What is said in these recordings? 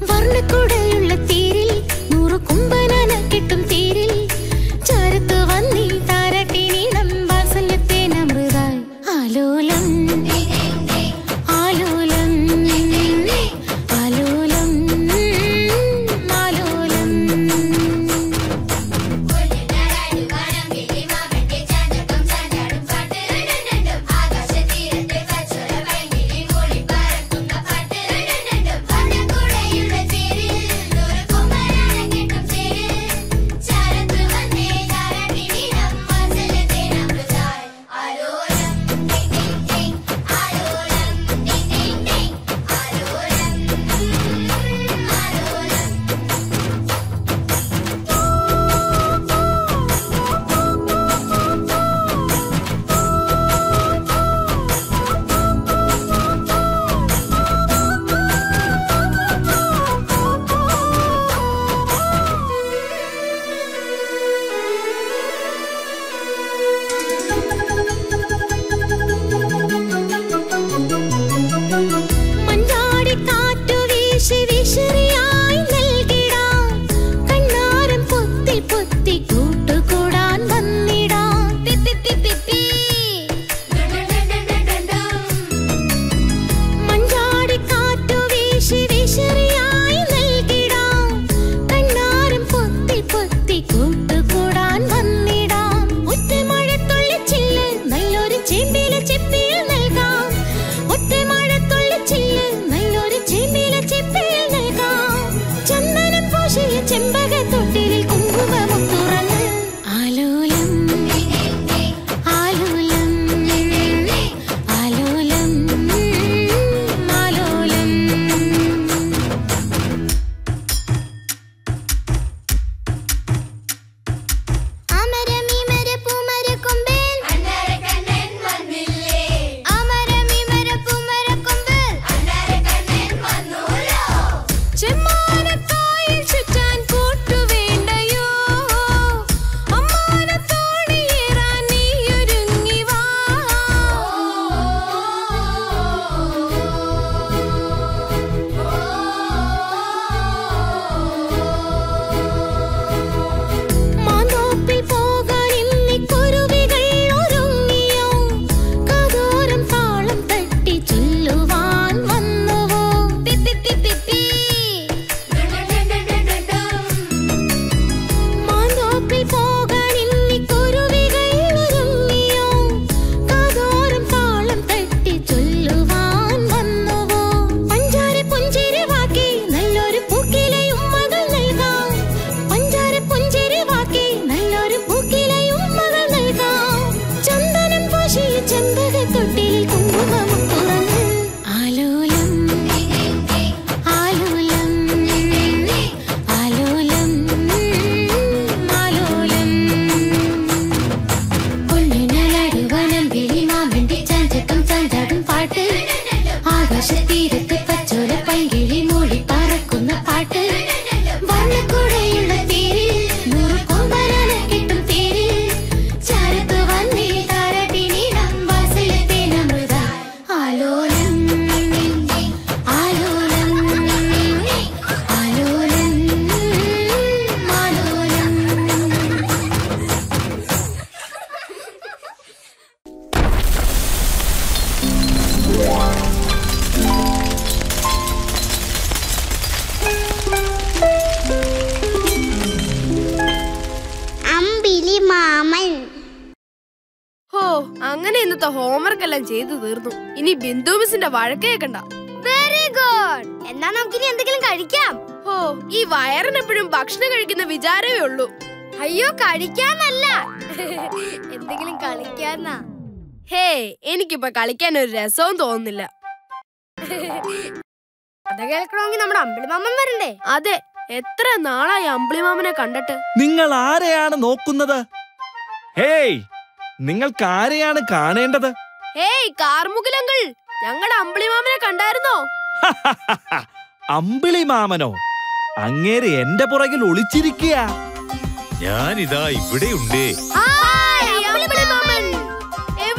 വർണ്ണക്കുടയുള്ള തേരിൽ നൂറു കുമ്പനാന കെട്ടും തേരിൽ ചരത്തു വന്നി താരട്ടിനീണം വാത്സല്യത്തേനമൃതായി ആലോലം ആലോലം ആലോലം ആലോലം മഞ്ചാടി കാറ്റു വീശി വിശറിയായി നൽകിടാം കണ്ണാരം പൊത്തി പൊത്തി കൂട്ടുകൂടാൻ വന്നിടാം തി, തി, തി, തി, തി. മഞ്ചാടി കാറ്റു വീശി വിശറിയായി നൽകിടാം കണ്ണാരം പൊത്തി പൊത്തി കൂട്ടുകൂടാൻ വന്നിടാം ഒറ്റമഴത്തുള്ളിച്ചില്ല് നല്ലൊരു ചെമ്പില ചെപ്പിയിൽ നൽകാം ഒറ്റമഴത്തുള്ളിച്ചില്ല് നല്ലൊരു ചെമ്പില ചെപ്പിയിൽ നൽകാം ചന്ദനം പൂശിയ ചെമ്പക തൊട്ടിലിൽ കുങ്കുമം തുറന്ന് ആലോലം ആലോലം ആലോലം ആലോലം അമരമീമര പൂമര കൊമ്പേൽ അമരമീമര പൂമര കൊമ്പേൽ ചെമ്മാനക്കായിൽ ചുറ്റാൻ കൂട്ടുവേണ്ടയോ അമ്മാനത്തോണിയേറാൻ നീയൊരുങ്ങി വാ മാന്തോപ്പിൽ പോകാൻ ഇന്നീ കുരുവികൾ ഒരുങ്ങിയോ കാതോരം താളം തട്ടി ചൊല്ലുവാൻ വന്നുവോ തി, തി, തി, തി, തി. മാന്തോപ്പിൽ പോകാൻ ഇന്നീ കുരുവികൾ ഒരുങ്ങിയോ കാതോരം താളം തട്ടി ചൊല്ലുവാൻ വന്നുവോ പഞ്ചാര പുഞ്ചിരി വാക്കി നല്ലൊരു പൂക്കിലയും മകൾ നൽകാം പഞ്ചാര പുഞ്ചിരി വാക്കി നല്ലൊരു പൂക്കിലയും മകൾ നൽകാം ചന്ദനം പൂശിയ ചെമ്പക തൊട്ടിലിൽ കുങ്കുമം തുറന്ന് ആലോലം ആലോലം ആലോലം ആലോലം പൊന്നിനടുവനം കിളിമാമണ്ടി ചഞ്ചക്കം ചഞ്ചാടും പാട്ട് ആകാശത്തീരത്ത് പച്ചോല പൈകിളി മൂടി പറക്കുന്ന പാട്ട് വർണ്ണക്കുടയുള്ള തേരിൽ നൂറ് കൊമ്പനാന കിട്ടും തേരിൽ ചരത്തു വന്നേ താരട്ടിനീടം വാസലത്തേനമൃത ആലോലം ആലോലം ആലോലം ആലോലം അമ്പിളി മാമൻ ഹോ അങ്ങനെ ഇന്നത്തെ ഹോംവർക്ക് എല്ലാം ചെയ്തു തീർന്നു ഇനി ബിന്ദു മിസിന്റെ വഴക്ക് കേക്കണ്ട വെരി ഗുഡ് എന്നാ നമുക്കിനി എന്തെങ്കിലും കഴിക്കാം ഹോ ഈ വയറിനെപ്പോഴും ഭക്ഷണം കഴിക്കുന്ന വിചാരമേ ഉള്ളൂ അയ്യോ കഴിക്കാന്നല്ല എന്തെങ്കിലും കളിക്കാന്നാ ഹേ എനിക്കിപ്പോ കളിക്കാൻ ഒരു രസവും തോന്നുന്നില്ല കഥ കേൾക്കണമെങ്കിൽ നമ്മുടെ അമ്പിളി മാമൻ വരണ്ടേ അതെ എത്ര നാളായി അമ്പിളിമാമനെ കണ്ടിട്ട് നിങ്ങൾ ആരെയാണ് നോക്കുന്നത് ഹേയ് നിങ്ങൾക്ക് ആരെയാണ് കാണേണ്ടത് ഹേയ് കാർമുകിലങ്ങൾ ഞങ്ങളുടെ അമ്പിളിമാമനെ കണ്ടായിരുന്നോ അമ്പിളി മാമനോ അങ്ങേര് എന്റെ പുറകിൽ ഒളിച്ചിരിക്കുക ഞാനിതാ ഇവിടെയുണ്ടേ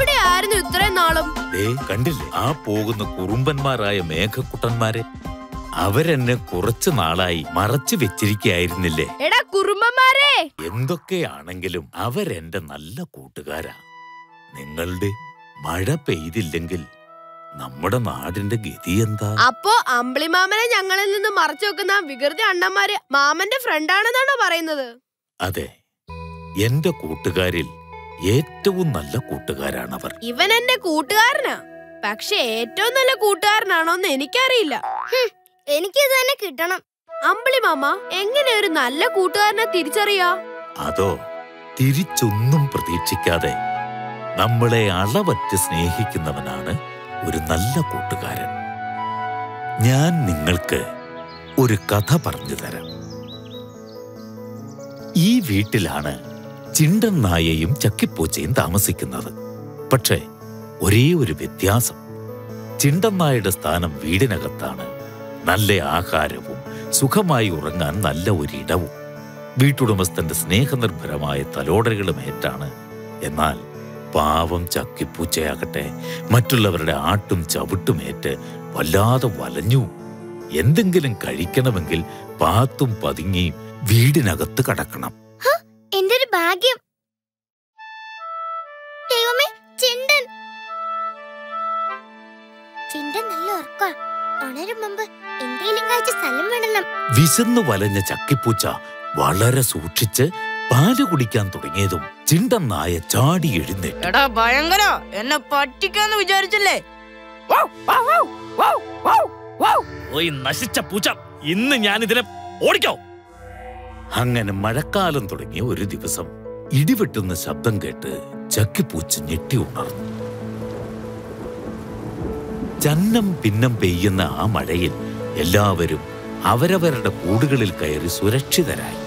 എവിടെയായിരുന്നു ഇത്രയും നാളും ദേ കണ്ടില്ലേ ആ പോകുന്ന കുറുമ്പന്മാരായ മേഘക്കുട്ടന്മാരെ അവരെന്നെ കുറച്ചു നാളായി മറച്ചു വെച്ചിരിക്കായിരുന്നില്ലേ എടാ കുറുമ്പന്മാരെ എന്തൊക്കെയാണെങ്കിലും അവരെന്റെ നല്ല കൂട്ടുകാരാ നിങ്ങളുടെ മഴ പെയ്തില്ലെങ്കിൽ നമ്മുടെ നാടിന്റെ ഗതി എന്താ അപ്പോ അമ്പിളിമാമനെ ഞങ്ങളിൽ നിന്ന് മറച്ചു വെക്കുന്ന ആ വികൃതി അണ്ണന്മാര് മാമന്റെ ഫ്രണ്ടാണെന്നാണോ പറയുന്നത് അതെ എന്റെ കൂട്ടുകാരിൽ ഏറ്റവും നല്ല കൂട്ടുകാരാണവർ ഇവൻ എന്റെ കൂട്ടുകാരനാ പക്ഷെ ഏറ്റവും നല്ല കൂട്ടുകാരനാണോന്ന് എനിക്കറിയില്ല എനിക്കിത് തന്നെ കിട്ടണം അമ്പിളി മാമ എങ്ങനെ ഒരു നല്ല കൂട്ടുകാരനെ തിരിച്ചറിയാ അതോ തിരിച്ചൊന്നും പ്രതീക്ഷിക്കാതെ നമ്മളെ അളവറ്റ് സ്നേഹിക്കുന്നവനാണ് ഒരു നല്ല കൂട്ടുകാരൻ ഞാൻ നിങ്ങൾക്ക് ഒരു കഥ പറഞ്ഞു തരാം ഈ വീട്ടിലാണ് ചിണ്ടൻ നായയും ചക്കിപ്പൂച്ചയും താമസിക്കുന്നത് പക്ഷേ ഒരേ ഒരു വ്യത്യാസം ചിണ്ടൻ നായയുടെ സ്ഥാനം വീടിനകത്താണ് നല്ല ആഹാരവും സുഖമായി ഉറങ്ങാൻ നല്ല ഒരിടവും വീട്ടുടമസ്ഥന്റെ സ്നേഹനിർഭരമായ തലോടലുകളും ഏറ്റാണ് എന്നാൽ പാവം ചക്കിപ്പൂച്ചയാകട്ടെ മറ്റുള്ളവരുടെ ആട്ടും ചവിട്ടുമേറ്റ് വല്ലാതെ വലഞ്ഞു എന്തെങ്കിലും കഴിക്കണമെങ്കിൽ പാത്തും പതുങ്ങിയും വീടിനകത്ത് കടക്കണം എന്റെ ഒരു ഭാഗ്യം ദൈവമേ ചിണ്ടൻ ചിണ്ടൻ നല്ല ഉറക്ക ഉണരും മുമ്പ് എന്തെങ്കിലും കഴിച്ച സ്ഥലം വിടണം വിശന്നു വലഞ്ഞ ചക്കിപ്പൂച്ച വളരെ സൂക്ഷിച്ച് പാല് കുടിക്കാൻ തുടങ്ങിയതും ചിണ്ടൻ നായ ചാടി എഴുന്നേറ്റു എടാ ഭയങ്കര എന്നെ പറ്റിക്കാന്ന് വിചാരിച്ചല്ലേ ഓയ് നശിച്ച പൂച്ച ഇന്ന് ഞാൻ ഇതിനെ ഓടിക്കോ അങ്ങനെ മഴക്കാലം തുടങ്ങിയ ഒരു ദിവസം ഇടിവെട്ടുന്ന ശബ്ദം കേട്ട് ചക്കിപ്പൂച്ച ഞെട്ടി ഉണർന്നു ചന്നം പിന്നം പെയ്യുന്ന ആ മഴയിൽ എല്ലാവരും അവരവരുടെ കൂടുകളിൽ കയറി സുരക്ഷിതരായി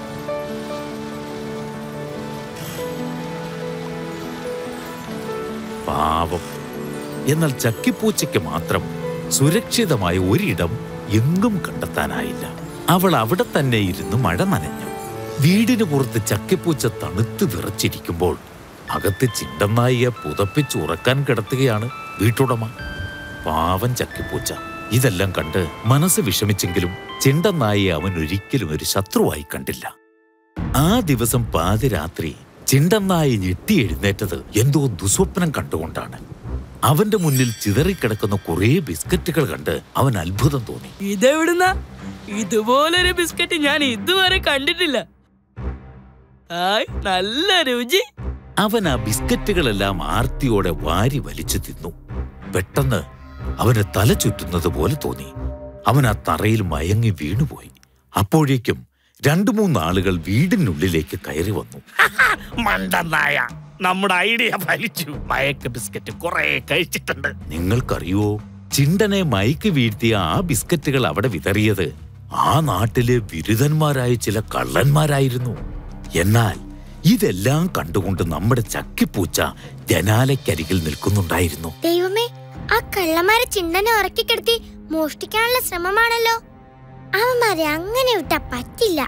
പാവം എന്നാൽ ചക്കിപ്പൂച്ചയ്ക്ക് മാത്രം സുരക്ഷിതമായ ഒരിടം എങ്ങും കണ്ടെത്താനായില്ല അവൾ അവിടെ തന്നെ ഇരുന്ന് മഴ നനഞ്ഞു വീടിന് പുറത്ത് ചക്കിപ്പൂച്ച തണുത്ത് വിറച്ചിരിക്കുമ്പോൾ അകത്ത് ചിണ്ടനായിയെ പുതപ്പിച്ച് ഉറക്കാൻ കിടത്തുകയാണ് വീട്ടുടമ പാവം ചക്കിപ്പൂച്ച ഇതെല്ലാം കണ്ട് മനസ്സ് വിഷമിച്ചെങ്കിലും ചിണ്ടനായിയെ അവൻ ഒരിക്കലും ഒരു ശത്രുവായി കണ്ടില്ല ആ ദിവസം പാതിരാത്രി ചിണ്ടനായി ഞെട്ടി എഴുന്നേറ്റത് എന്തോ ദുസ്വപ്നം കണ്ടുകൊണ്ടാണ് അവന്റെ മുന്നിൽ ചിതറിക്കിടക്കുന്ന കുറേ ബിസ്ക്കറ്റുകൾ കണ്ട് അവൻ അത്ഭുതം തോന്നി ഇതെവിടുന്ന ഇതുപോലൊരു ബിസ്ക്കറ്റ് ഞാൻ ഇതുവരെ കണ്ടിട്ടില്ല ഹായ് നല്ല രുചി അവൻ ആ ബിസ്ക്കറ്റുകളെല്ലാം ആർത്തിയോടെ വാരി വലിച്ചു തിന്നു പെട്ടെന്ന് അവന് തല ചുറ്റുന്നത് പോലെ തോന്നി അവൻ ആ തറയിൽ മയങ്ങി വീണുപോയി അപ്പോഴേക്കും രണ്ടു മൂന്ന് ആളുകൾ വീടിനുള്ളിലേക്ക് കയറി വന്നു മണ്ടനായ നമ്മുടെ ഐഡിയ ഫലിച്ചു മയക്ക് ബിസ്ക്കറ്റ് കുറെ കഴിച്ചിട്ടുണ്ട് നിങ്ങൾക്കറിയോ ചിണ്ടനെ മയക്ക് വീഴ്ത്തിയ ആ ബിസ്ക്കറ്റുകൾ അവിടെ വിതറിയത് ആ നാട്ടിലെ ബിരുദന്മാരായ ചില കള്ളന്മാരായിരുന്നു എന്നാൽ ഇതെല്ലാം കണ്ടുകൊണ്ട് നമ്മുടെ ചക്കിപ്പൂച്ച ജനാലയ്ക്കരികിൽ നിൽക്കുന്നുണ്ടായിരുന്നു ദൈവമേ ആ കള്ളന്മാരെ ചിണ്ടനെ ഉറക്കിക്കിടത്തി മോഷ്ടിക്കാനുള്ള ശ്രമമാണല്ലോ അവന്മാരെ അങ്ങനെ വിട്ടാ പറ്റില്ല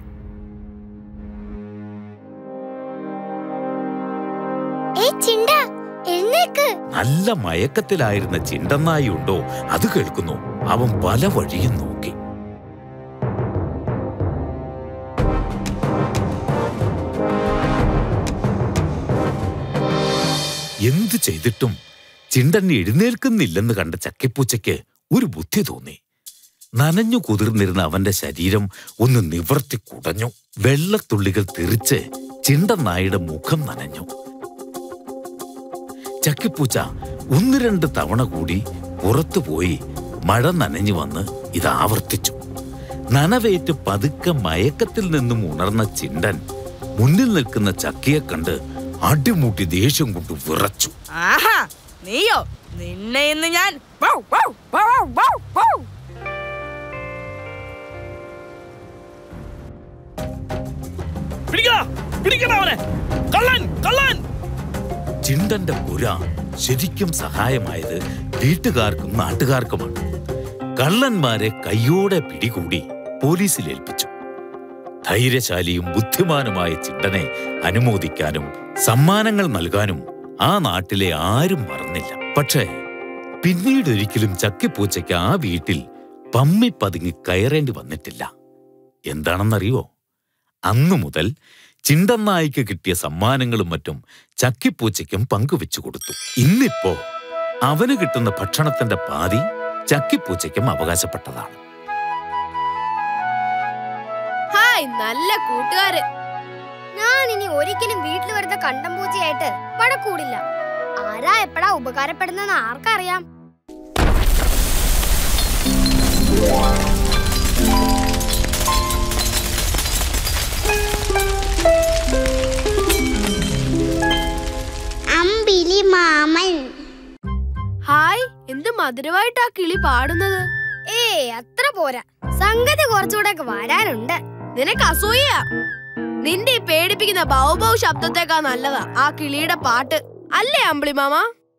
ഏ ചിണ്ട എഴുന്നേക്ക് നല്ല മയക്കത്തിലായിരുന്ന ചിണ്ടനായി ഉണ്ടോ അത് കേൾക്കുന്നു അവൻ പല വഴിയും നോക്കി എന്തു ചെയ്തിട്ടും ചിണ്ടൻ എഴുന്നേൽക്കുന്നില്ലെന്ന് കണ്ട ചക്കിപ്പൂച്ചയ്ക്ക് ഒരു ബുദ്ധി തോന്നി നനഞ്ഞു കുതിർന്നിരുന്ന അവന്റെ ശരീരം ഒന്ന് നിവർത്തി കുടഞ്ഞു വെള്ളത്തുള്ളികൾ തെറിച്ച് ചിണ്ടനായുടെ മുഖം നനഞ്ഞു ചക്കിപ്പൂച്ച ഒന്ന് രണ്ട് തവണ കൂടി പുറത്തുപോയി മഴ നനഞ്ഞു വന്ന് ഇത് ആവർത്തിച്ചു നനവേറ്റ് പതുക്കെ മയക്കത്തിൽ നിന്നും ഉണർന്ന ചിണ്ടൻ മുന്നിൽ നിൽക്കുന്ന ചക്കിയെ കണ്ട് അടിമുട്ടി ദേഷ്യം കൊണ്ട് വിറച്ചു ആഹാ നീയോ നിന്നെ ഇന്ന് ഞാൻ wow, wow, wow, wow, wow. പിടിക്കടാ പിടിക്കടാ അവനെ കള്ളൻ കള്ളൻ ചിണ്ടന്റെ പുര ശരിക്കും സഹായമായത് വീട്ടുകാർക്കും നാട്ടുകാർക്കുമാണ് കള്ളന്മാരെ കയ്യോടെ പിടികൂടി പോലീസിൽ ഏൽപ്പിച്ചു ധൈര്യശാലിയും ബുദ്ധിമാനുമായ ചിണ്ടനെ അനുമോദിക്കാനും സമ്മാനങ്ങൾ നൽകാനും ആ നാട്ടിലെ ആരും മറന്നില്ല പക്ഷേ പിന്നീടൊരിക്കലും ചക്കിപ്പൂച്ചയ്ക്ക് ആ വീട്ടിൽ പമ്മി പതുങ്ങി കയറേണ്ടി വന്നിട്ടില്ല എന്താണെന്നറിയോ അന്നു മുതൽ ചിണ്ടന്നായിക്ക് കിട്ടിയ സമ്മാനങ്ങളും മറ്റും ചക്കിപ്പൂച്ചയ്ക്കും പങ്കുവെച്ചു കൊടുത്തു ഇന്നിപ്പോ അവന് കിട്ടുന്ന ഭക്ഷണത്തിന്റെ പാതി ചക്കിപ്പൂച്ചയ്ക്കും അവകാശപ്പെട്ടതാണ് ഹായ് നല്ല കൂട്ടുകാര് ഞാൻ ഇനി ഒരിക്കലും വീട്ടിൽ വരുന്ന കണ്ടം പൂജയായിട്ട് വഴക്കൂടില്ല ആരാ എപ്പോഴാ ഉപകാരപ്പെടുന്നെന്ന് ആർക്കറിയാം അമ്പിലി മാമൻ ഹായ് എന്ത് മധുരമായിട്ടാ കിളി പാടുന്നത് ഏ അത്ര പോരാ സംഗതി കുറച്ചുകൂടെ വരാനുണ്ട് നിനക്ക് അസൂയ നിന്റെ ഈ പേടിപ്പിക്കുന്ന ബൗബൗ ശബ്ദത്തേക്കാ നല്ലതാ ആ കിളിയുടെ പാട്ട് അല്ലേ അമ്പിളി മാമ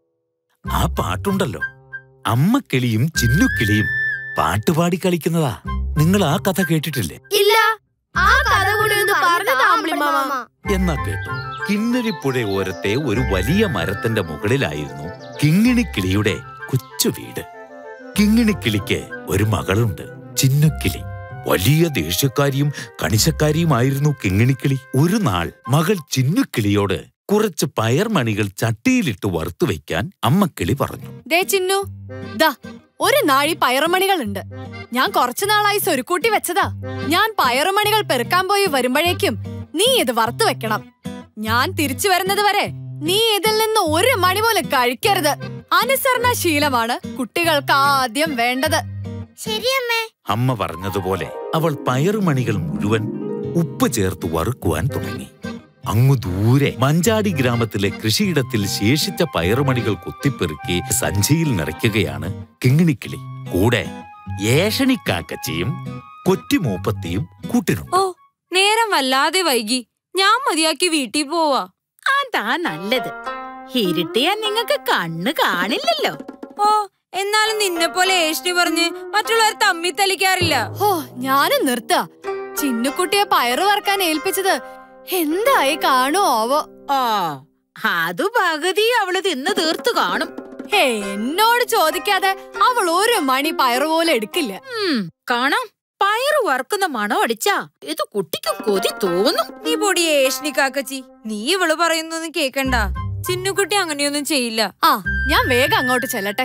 ആ പാട്ടുണ്ടല്ലോ അമ്മക്കിളിയും ചിന്നുക്കിളിയും പാട്ടുപാടി കളിക്കുന്നതാ നിങ്ങൾ ആ കഥ കേട്ടിട്ടില്ലേ ഇല്ല ആ കഥ കൂടി ഒന്ന് പറഞ്ഞതാ അമ്പിളി മാമ എന്നാ കേട്ടു കിന്നരിപ്പുഴ ഓരത്തെ ഒരു വലിയ മരത്തിന്റെ മുകളിലായിരുന്നു കിങ്ങിണിക്കിളിയുടെ കൊച്ചു വീട് കിങ്ങിണിക്കിളിക്ക് ഒരു മകളുണ്ട് ചിന്നുക്കിളി വലിയ ദേഷ്യക്കാരിയും കണിശക്കാരിയുമായിരുന്നു കിങ്ങിണിക്കിളി ഒരു നാൾ മകൾ ചിന്നുക്കിളിയോട് കുറച്ച് പയർമണികൾ ചട്ടിയിലിട്ട് വറുത്തു വെക്കാൻ അമ്മക്കിളി പറഞ്ഞു ദേ ചിന്നു ദാ ഒരു നാഴി പയറുമണികളുണ്ട് ഞാൻ കുറച്ചു നാളായി സ്വരുക്കൂട്ടി വെച്ചതാ ഞാൻ പയറുമണികൾ പെറുക്കാൻ പോയി വരുമ്പോഴേക്കും നീ ഇത് വറുത്തു വെക്കണം ഞാൻ തിരിച്ചു വരുന്നത് വരെ നീ ഇതിൽ നിന്ന് ഒരു മണി പോലും കഴിക്കരുത് അനുസരണ ശീലമാണ് കുട്ടികൾക്ക് ആദ്യം വേണ്ടത് ശരിയമ്മേ അമ്മ പറഞ്ഞതുപോലെ അവൾ പയറുമണികൾ മുഴുവൻ ഉപ്പ് ചേർത്ത് വറുക്കുവാൻ തുടങ്ങി അങ്ങു ദൂരെ മഞ്ചാടി ഗ്രാമത്തിലെ കൃഷിയിടത്തിൽ ശേഷിച്ച പയറുമണികൾ കുത്തിപ്പെറുക്കി സഞ്ചിയിൽ നിറയ്ക്കുകയാണ് കിങ്ങിണിക്കിളി കൂടെ ഏഷണിക്കാക്കച്ചിയും കൊറ്റിമൂപ്പത്തിയും കൂട്ടിനുണ്ട് ഓ നേരം വല്ലാതെ വൈകി ഞാൻ മതിയാക്കി വീട്ടിൽ പോവാ അതാ നല്ലത് ഇരുട്ടിയാ നിങ്ങക്ക് കണ്ണ് കാണില്ലല്ലോ ഓ എന്നാലും നിന്നെ പോലെ ഏഷ്ണി പറഞ്ഞ് മറ്റുള്ളവർ തമ്മി തലിക്കാറില്ല ഹോ ഞാനും നിർത്ത ചിന്നുകുട്ടിയെ പയറ് വറക്കാൻ ഏൽപ്പിച്ചത് എന്തായി കാണുമോ ആവോ ഓ അതു പകുതി അവള് തിന്ന് തീർത്തു കാണും ഹേ എന്നോട് ചോദിക്കാതെ അവൾ ഒരു മണി പയറ് പോലെ എടുക്കില്ല ഉം, കാണാം പയറ് വറുക്കുന്ന മണം അടിച്ചാ ഇത് കുട്ടിക്ക് കൊതി തോന്നും നീ പൊടി ഏഷ്ണി കാക്കച്ചി നീ ഇവള് പറയുന്നൊന്നും കേക്കണ്ട ചിന്നുകുട്ടി അങ്ങനെയൊന്നും ചെയ്യില്ല ആ ഞാൻ വേഗം അങ്ങോട്ട് ചെല്ലട്ടെ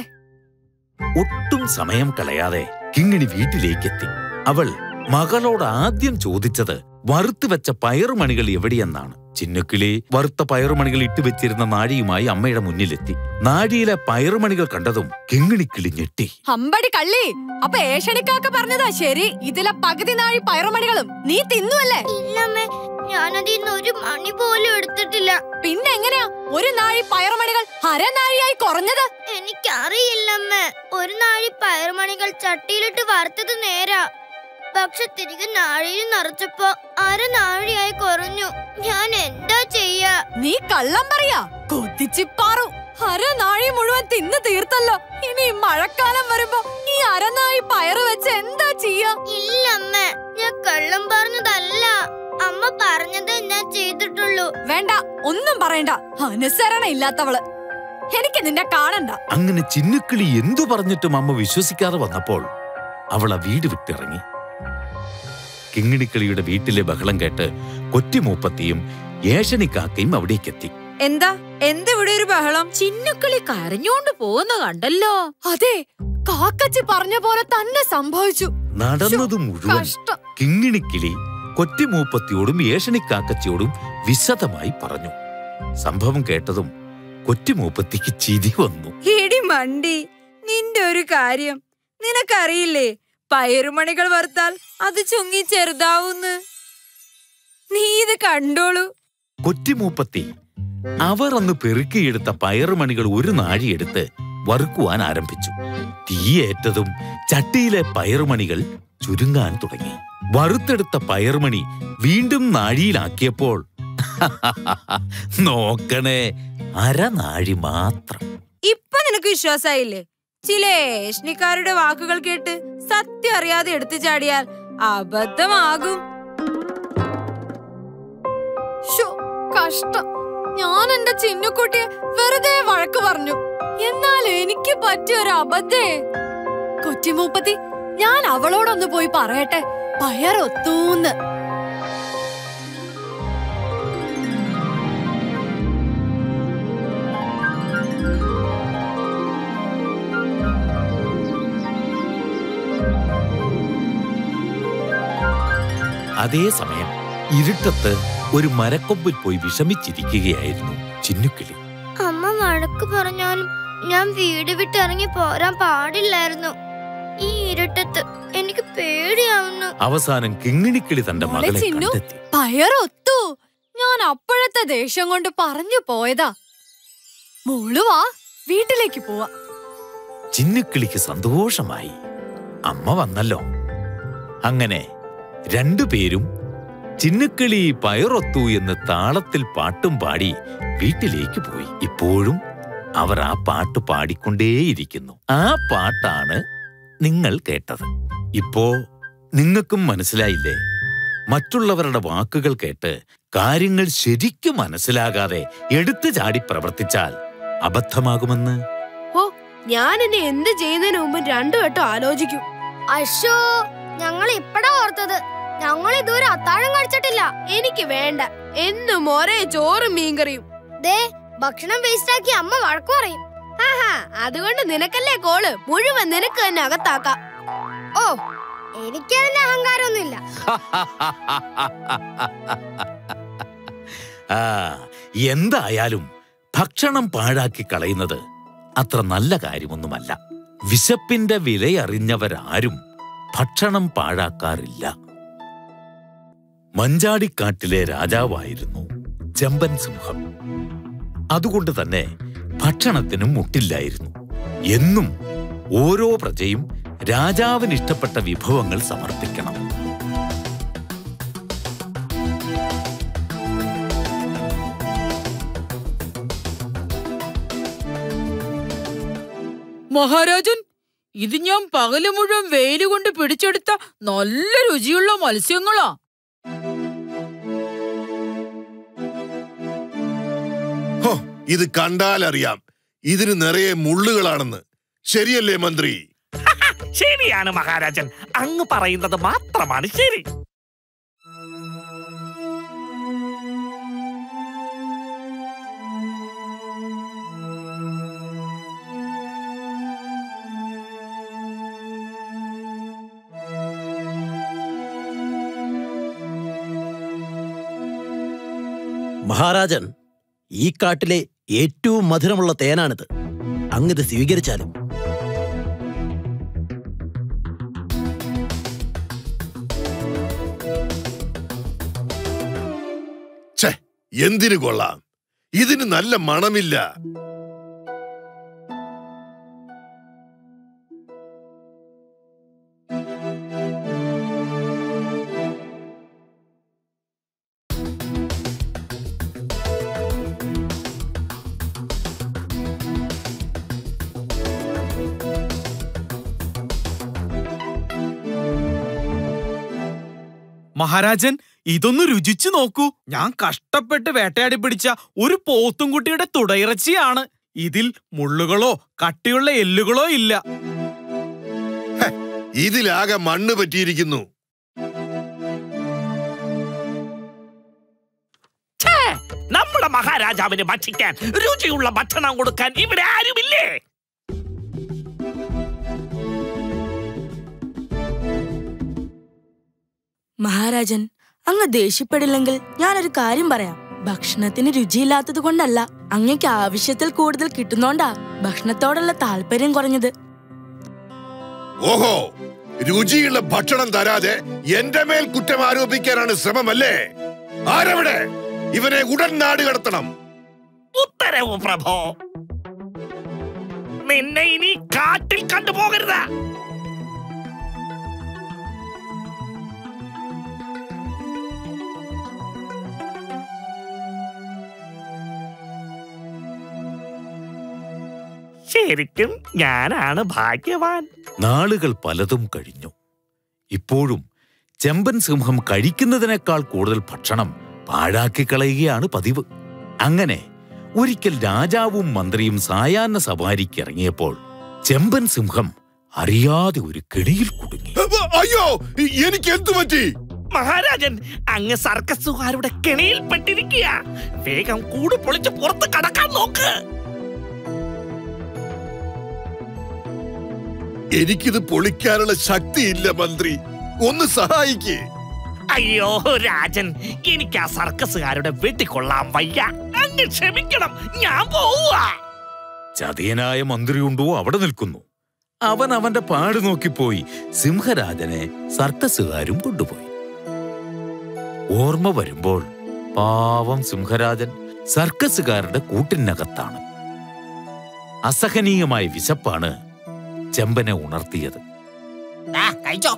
ഒട്ടും സമയം കളയാതെ കിങ്ങിണി വീട്ടിലേക്കെത്തി അവൾ മകളോട് ആദ്യം ചോദിച്ചത് വറുത്തുവെച്ച പയറുമണികൾ എവിടെയെന്നാണ് ചിന്നുക്കിളി വറുത്ത പയറുമണികൾ ഇട്ടുവെച്ചിരുന്ന നാഴിയുമായി അമ്മയുടെ മുന്നിലെത്തി നാഴിയിലെ പയറുമണികൾ കണ്ടതും കിങ്ങിണിക്കിളി ഞെട്ടി ഹമ്പടി കള്ളി അപ്പൊ ഏഷണിക്കാക്ക പറഞ്ഞതാ ശരി ഇതിലെ പകുതി നാഴി പയറുമണികളും നീ തിന്നുവല്ലേ ഇല്ലമ്മേ ഞാനതിൽ നിന്ന് ഒരു മണി പോലും എടുത്തിട്ടില്ല പിന്നെ എങ്ങനെയാ ഒരു നാഴി പയറുമണികൾ അരനാഴിയായി കുറഞ്ഞത് എനിക്കറിയില്ലമ്മേ ഒരു നാഴി പയറുമണികൾ ചട്ടിയിലിട്ട് വറുത്തത് നേരാ പക്ഷെ തിരികെ നാഴിയിൽ നിറച്ചപ്പോ അര നാഴിയായി കുറഞ്ഞു ഞാൻ എന്താ ചെയ്യാ നീ കള്ളം പറയാ കൊതിച്ചിപ്പാറു അരനാഴി മുഴുവൻ തിന്നു തീർത്തല്ലോ ഇനി മഴക്കാലം വരുമ്പോ ഈ അരനാഴി പയറ് വെച്ച് എന്താ ചെയ്യാ ഇല്ലമ്മേ ഞാൻ കള്ളം പറഞ്ഞതല്ല അമ്മ പറഞ്ഞത് ഞാൻ ചെയ്തിട്ടുള്ളൂ വേണ്ട ഒന്നും പറയണ്ട അനുസരണ ഇല്ലാത്തവള് എനിക്ക് നിന്നെ കാണണ്ട അങ്ങനെ ചിന്നുക്കിളി എന്തു പറഞ്ഞിട്ടും അമ്മ വിശ്വസിക്കാതെ വന്നപ്പോൾ അവൾ ആ വീട് വിട്ടിറങ്ങി കിങ്ങിണിക്കിളിയുടെ വീട്ടിലെ ബഹളം കേട്ട് കൊറ്റിമൂപ്പത്തിയും ഏഷണിക്കാക്കയും അവിടേക്കെത്തി എന്താ എന്താ ഇവിടെ ഒരു ബഹളം ചിന്നുക്കിളി കരഞ്ഞോണ്ട് പോകുന്ന കണ്ടല്ലോ അതെ കാക്കച്ചി പറഞ്ഞ പോലെ തന്നെ സംഭവിച്ചു നടന്നത് മുഴുവൻ കഷ്ടം കിങ്ങിണിക്കിളി കൊറ്റിമൂപ്പത്തിയോടും ഏഷണിക്കാക്കച്ചിയോടും വിശദമായി പറഞ്ഞു സംഭവം കേട്ടതും കൊറ്റിമൂപ്പത്തിക്ക് ചിരി വന്നു ഇടി മണ്ടി നിന്റെ ഒരു കാര്യം നിനക്കറിയില്ലേ പയറുമണികൾ വറുത്താൽ അത് ചുങ്ങി ചെറുതാവൂന്ന് നീ ഇത് കണ്ടോളൂ കൊറ്റിമൂപ്പത്തി അവർ അന്ന് പെറുക്കിയെടുത്ത പയറുമണികൾ ഒരു നാഴിയെടുത്ത് വറുക്കുവാൻ ആരംഭിച്ചു തീയേറ്റതും ചട്ടിയിലെ പയറുമണികൾ ചുരുങ്ങാൻ തുടങ്ങി വറുത്തെടുത്ത പയറുമണി വീണ്ടും നാഴിയിലാക്കിയപ്പോൾ നോക്കണേ അരനാഴി മാത്രം ഇപ്പൊ നിനക്ക് വിശ്വാസായില്ലേ ചില ഏഷ്ണിക്കാരുടെ വാക്കുകൾ കേട്ട് സത്യം അറിയാതെ എടുത്തു ചാടിയാൽ അബദ്ധമാകും ശോ, കഷ്ടം ഞാൻ എന്റെ ചിന്നുക്കുട്ടിയെ വെറുതെ വഴക്ക് പറഞ്ഞു എന്നാൽ എനിക്ക് പറ്റിയ ഒരു അബദ്ധേ കൊറ്റിമൂപ്പത്തി ഞാൻ അവളോടൊന്ന് പോയി പറയട്ടെ പയറൊത്തൂന്ന് അതേസമയം ഇരുട്ടത്ത് ഒരു മരക്കൊമ്പിൽ പോയി വിഷമിച്ചിരിക്കുകയായിരുന്നു ചിന്നുക്കിളി അമ്മ വഴക്ക് പറഞ്ഞാലും ഞാൻ വീട് വിട്ട് ഇറങ്ങി പോരാൻ പാടില്ലായിരുന്നു ഈ ഇരുട്ടത്ത് എനിക്ക് പേടിയാവുന്നു അവസാനം കിങ്ങിണിക്കിളി തന്റെ മോളെ മകളെ ചിന്നു കണ്ടെത്തി പയറൊത്തു ഞാൻ അപ്പോഴത്തെ ദേഷ്യം കൊണ്ട് പറഞ്ഞു പോയതാ മോള് വാ വീട്ടിലേക്ക് പോവാ ചിന്നുക്കിളിക്ക് സന്തോഷമായി അമ്മ വന്നല്ലോ അങ്ങനെ രണ്ടുപേരും ചിന്നുക്കിളി പയറൊത്തു എന്ന് താളത്തിൽ പാട്ടും പാടി വീട്ടിലേക്ക് പോയി ഇപ്പോഴും അവർ ആ പാട്ട് പാടിക്കൊണ്ടേയിരിക്കുന്നു ആ പാട്ടാണ് നിങ്ങൾ കേട്ടത് ഇപ്പോ നിങ്ങൾക്കും മനസ്സിലായില്ലേ മറ്റുള്ളവരുടെ വാക്കുകൾ കേട്ട് കാര്യങ്ങൾ ശരിക്കും മനസ്സിലാകാതെ എടുത്തു ചാടി പ്രവർത്തിച്ചാൽ അബദ്ധമാകുമെന്ന് ഓ ഞാൻ ഇനി എന്ത് ചെയ്യുന്നതിന് മുമ്പ് രണ്ടു വട്ടം ആലോചിക്കും അശോ ഞങ്ങൾ ഇപ്പഴാ ഓർത്തത് ഞങ്ങൾ ഇതുവരെ അത്താഴം കഴിച്ചിട്ടില്ല എനിക്ക് വേണ്ട എന്നും ഒരേ ചോറും മീൻകറിയും ദേ ഭക്ഷണം വേസ്റ്റാക്കി അമ്മ വഴക്കു പറയും ആഹാ അതുകൊണ്ട് നിനക്കല്ലേ കോള് മുഴുവൻ നിനക്ക് തന്നെ അകത്താക്കാം ഓ എനിക്കതിന് അഹങ്കാരമൊന്നുമില്ല ആ എന്തായാലും ഭക്ഷണം പാഴാക്കി കളയുന്നത് അത്ര നല്ല കാര്യമൊന്നുമല്ല വിശപ്പിന്റെ വിലയറിഞ്ഞവരാരും ഭക്ഷണം പാഴാക്കാറില്ല മഞ്ചാടിക്കാട്ടിലെ രാജാവായിരുന്നു ചെമ്പൻ സിംഹം അതുകൊണ്ട് തന്നെ ഭക്ഷണത്തിനും മുട്ടില്ലായിരുന്നു എന്നും ഓരോ പ്രജയും രാജാവിന് ഇഷ്ടപ്പെട്ട വിഭവങ്ങൾ സമർപ്പിക്കണം മഹാരാജൻ ഇത് ഞാൻ പകല് മുഴുവൻ വെയില് കൊണ്ട് പിടിച്ചെടുത്ത നല്ല രുചിയുള്ള മത്സ്യങ്ങളാ ഹോ ഇത് കണ്ടാലറിയാം ഇതിന് നിറയെ മുള്ളുകളാണെന്ന് ശരിയല്ലേ മന്ത്രി ശരിയാണ് മഹാരാജൻ അങ്ങ് പറയുന്നത് മാത്രമാണ് ശരി മഹാരാജൻ ഈ കാട്ടിലെ ഏറ്റവും മധുരമുള്ള തേനാണിത് അങ്ങിത് സ്വീകരിച്ചാലും ഛേ എന്തിനു കൊള്ളാം ഇതിന് നല്ല മണമില്ല മഹാരാജൻ ഇതൊന്ന് രുചിച്ചു നോക്കൂ ഞാൻ കഷ്ടപ്പെട്ട് വേട്ടയാടി പിടിച്ച ഒരു പോത്തുംകുട്ടിയുടെ തുടയിറച്ചിയാണ് ഇതിൽ മുള്ളുകളോ കട്ടിയുള്ള എല്ലുകളോ ഇല്ല ഇതിലാകെ മണ്ണ് പറ്റിയിരിക്കുന്നു ഛേ, നമ്മുടെ മഹാരാജാവിന് ഭക്ഷിക്കാൻ രുചിയുള്ള ഭക്ഷണം കൊടുക്കാൻ ഇവിടെ ആരുമില്ലേ മഹാരാജൻ അങ്ങ് ദേഷ്യപ്പെടില്ലെങ്കിൽ ഞാനൊരു കാര്യം പറയാം ഭക്ഷണത്തിന് രുചിയില്ലാത്തത് കൊണ്ടല്ല അങ്ങയ്ക്ക് ആവശ്യത്തിൽ കൂടുതൽ കിട്ടുന്നോണ്ടാ ഭക്ഷണത്തോടുള്ള താല്പര്യം കുറഞ്ഞത് ഓഹോ രുചിയുള്ള ഭക്ഷണം തരാതെ എന്റെ മേൽ കുറ്റം ആരോപിക്കാനാണ് ശ്രമമല്ലേ ആരവിടെ ഇവനെ ഉടൻ നാട് കടത്തണം ഉത്തരവ് പ്രഭോ നിന്നെ ഇനി കാട്ടിൽ കണ്ടുപോകരുത് ശരിക്കും ഞാനാണ് ഭാഗ്യവാൻ നാളുകൾ പലതും കഴിഞ്ഞു ഇപ്പോഴും ചെമ്പൻ സിംഹം കഴിക്കുന്നതിനേക്കാൾ കൂടുതൽ ഭക്ഷണം പാഴാക്കി കളയുകയാണ് പതിവ് അങ്ങനെ ഒരിക്കൽ രാജാവും മന്ത്രിയും സായാഹ്ന സവാരിക്ക് ഇറങ്ങിയപ്പോൾ ചെമ്പൻ സിംഹം അറിയാതെ ഒരു കെണിയിൽ കുടുങ്ങി അയ്യോ എനിക്ക് എന്തു പറ്റി മഹാരാജൻ അങ്ങ് സർക്കസുകാരുടെ കെണിയിൽ പെട്ടിരിക്കുക വേഗം കൂട് പൊളിച്ച് പുറത്ത് കടക്കാൻ നോക്ക് എനിക്കിത് പൊളിക്കാനുള്ള ശക്തിയില്ല മന്ത്രി ഒന്ന് സഹായിക്കേ അയ്യോ രാജൻ എനിക്ക് ആ സർക്കസുകാരുടെ വെട്ടിക്കൊള്ളാൻ വയ്യ അങ്ങ് ക്ഷമിക്കണം ഞാൻ പോവുക ചതിയനായ മന്ത്രിയുണ്ടോ അവിടെ നിൽക്കുന്നു അവൻ അവന്റെ പാട് നോക്കിപ്പോയി സിംഹരാജനെ സർക്കസുകാരും കൊണ്ടുപോയി ഓർമ്മ വരുമ്പോൾ പാവം സിംഹരാജൻ സർക്കസുകാരുടെ കൂട്ടിനകത്താണ് അസഹനീയമായ വിശപ്പാണ് ചെമ്പനെ ഉണർത്തിയത് കഴിച്ചോ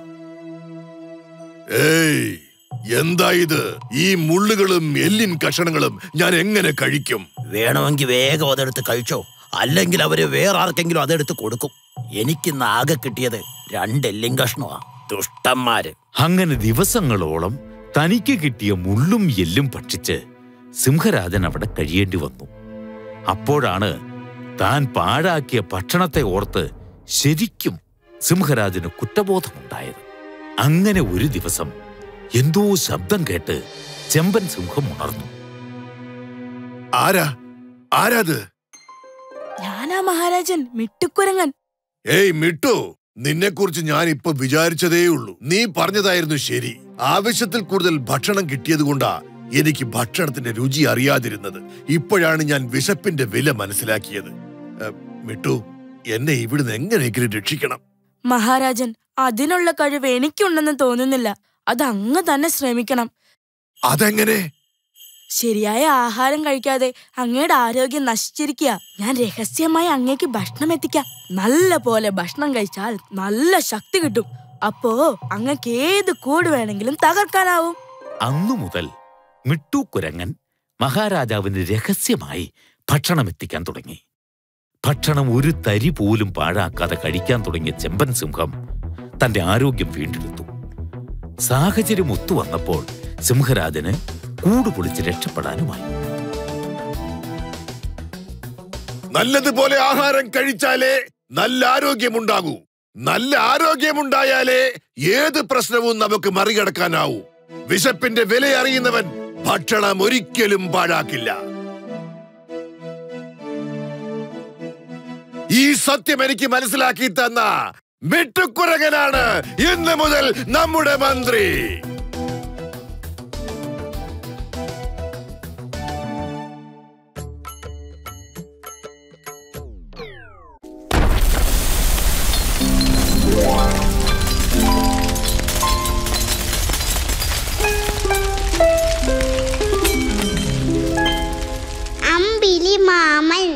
ഏയ് എന്താ ഇത് ഈ മുള്ളുകളും എല്ലിൻ കഷണങ്ങളും ഞാൻ എങ്ങനെ കഴിക്കും വേണമെങ്കിൽ വേഗം അതെടുത്ത് കഴിച്ചോ അല്ലെങ്കിൽ അവര് വേറെ ആർക്കെങ്കിലും അതെടുത്ത് കൊടുക്കും എനിക്കിന്ന് ആകെ കിട്ടിയത് രണ്ടെല്ലും കഷ്ണമാ ദുഷ്ടന്മാര് അങ്ങനെ ദിവസങ്ങളോളം തനിക്ക് കിട്ടിയ മുള്ളും എല്ലും ഭക്ഷിച്ച് സിംഹരാജൻ അവിടെ കഴിയേണ്ടി വന്നു അപ്പോഴാണ് താൻ പാഴാക്കിയ ഭക്ഷണത്തെ ഓർത്ത് ശരിക്കും സിംഹരാജന് കുറ്റബോധമുണ്ടായത് അങ്ങനെ ഒരു ദിവസം എന്തോ ശബ്ദം കേട്ട് ചെമ്പൻ സിംഹം ഉണർന്നു ആരാ ആരാത് ഞാനാ മഹാരാജൻ മിട്ടുക്കുരങ്ങൻ ഏയ് മിട്ടു നിന്നെക്കുറിച്ച് ഞാൻ ഇപ്പൊ വിചാരിച്ചതേ ഉള്ളൂ നീ പറഞ്ഞതായിരുന്നു ശരി ആവശ്യത്തിൽ കൂടുതൽ ഭക്ഷണം കിട്ടിയത് കൊണ്ടാ എനിക്ക് ഭക്ഷണത്തിന്റെ രുചി അറിയാതിരുന്നത് ഇപ്പോഴാണ് ഞാൻ വിശപ്പിന്റെ വില മനസ്സിലാക്കിയത് ഏ, മിട്ടു എന്നെ ഇവിടുന്ന് എങ്ങനെയെങ്കിലും രക്ഷിക്കണം മഹാരാജൻ അതിനുള്ള കഴിവ് എനിക്കുണ്ടെന്ന് തോന്നുന്നില്ല അത് അങ്ങ് തന്നെ ശ്രമിക്കണം അതെങ്ങനെ ശരിയായ ആഹാരം കഴിക്കാതെ അങ്ങയുടെ ആരോഗ്യം നശിച്ചിരിക്കുക ഞാൻ രഹസ്യമായി അങ്ങേക്ക് ഭക്ഷണം എത്തിക്കാം നല്ല പോലെ ഭക്ഷണം കഴിച്ചാൽ നല്ല ശക്തി കിട്ടും അപ്പോ അങ്ങക്ക് ഏത് കൂട് വേണമെങ്കിലും തകർക്കാനാവും അന്നു മുതൽ മിട്ടു കുരങ്ങൻ മഹാരാജാവിന് രഹസ്യമായി ഭക്ഷണം എത്തിക്കാൻ തുടങ്ങി ഭക്ഷണം ഒരു തരി പോലും പാഴാക്കാതെ കഴിക്കാൻ തുടങ്ങിയ ചെമ്പൻ സിംഹം തന്റെ ആരോഗ്യം വീണ്ടെടുത്തു സാഹചര്യം ഒത്തുവന്നപ്പോൾ സിംഹരാജന് കൂട് പൊളിച്ച് രക്ഷപ്പെടാനുമായി നല്ലതുപോലെ ആഹാരം കഴിച്ചാലേ നല്ല ആരോഗ്യമുണ്ടാകൂ നല്ല ആരോഗ്യമുണ്ടായാലേ ഏത് പ്രശ്നവും നമുക്ക് മറികടക്കാനാവൂ വിശപ്പിന്റെ വില അറിയുന്നവൻ ഭക്ഷണം ഒരിക്കലും പാഴാക്കില്ല ഈ സത്യം എനിക്ക് മനസ്സിലാക്കി തന്ന മിട്ടുക്കുരങ്ങനാണ് ഇന്ന് മുതൽ നമ്മുടെ മന്ത്രി അമ്പിലി മാമൻ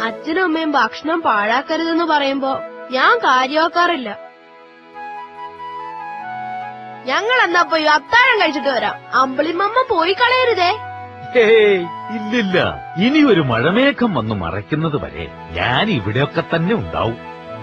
അച്ഛനും അമ്മയും ഭക്ഷണം പാഴാക്കരുതെന്ന് പറയുമ്പോ ഞാൻ കാര്യമാക്കാറില്ല ഞങ്ങൾ എന്നാ പോയി അത്താഴം കഴിച്ചിട്ട് വരാം അമ്പിളിമമ്മ പോയി കളയരുതേ ഹേയ് ഇല്ലില്ല ഇനി ഒരു മഴമേഘം വന്ന് മറയ്ക്കുന്നത് വരെ ഞാൻ ഇവിടെയൊക്കെ തന്നെ ഉണ്ടാവും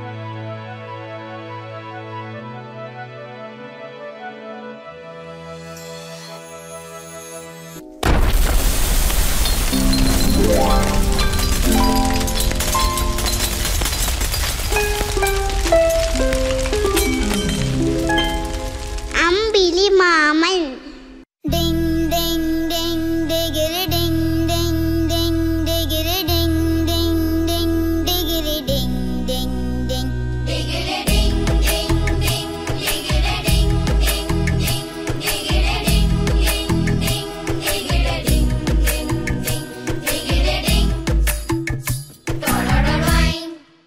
അമ്പിളി മാമൻ ഡിങ് ഡിങ് ഡിങ് ഡിഗിരി ഡിങ് ഡിങ് ഡിങ് ഡിഗിരി ഡിങ് ഡിങ് ഡിങ് ഡിഗിരി ഡിങ് ഡിങ് ഡിങ് ഡിഗിരി ഡിങ് ഡിങ് ഡിങ് ഡിഗിരി ഡിങ് ഡിങ് ഡിങ് ഡിഗിരി ഡിങ് ഡിങ് ഡിങ് ഡിഗിരി ഡിങ് ഡിങ് ഡിങ് ഡിഗിരി ഡിങ് ടൊടടൊടോയ്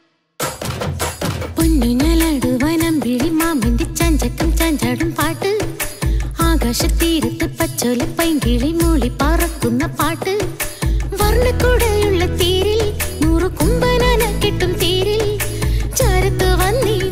പൊന്നുഞ്ഞലടുവനം വിളി മാമന്റെ ചഞ്ചക്കം ചഞ്ചാടും പാട്ട് ആകാശത്തീരത്ത് പച്ചോല പൈങ്കിളി മൂളി പറക്കുന്ന പാട്ട് വർണ്ണക്കൂടയുള്ള തീരിൽ നൂറു കുമ്പനാന കെട്ടും തീരിൽ ചാരത്ത് വന്നീ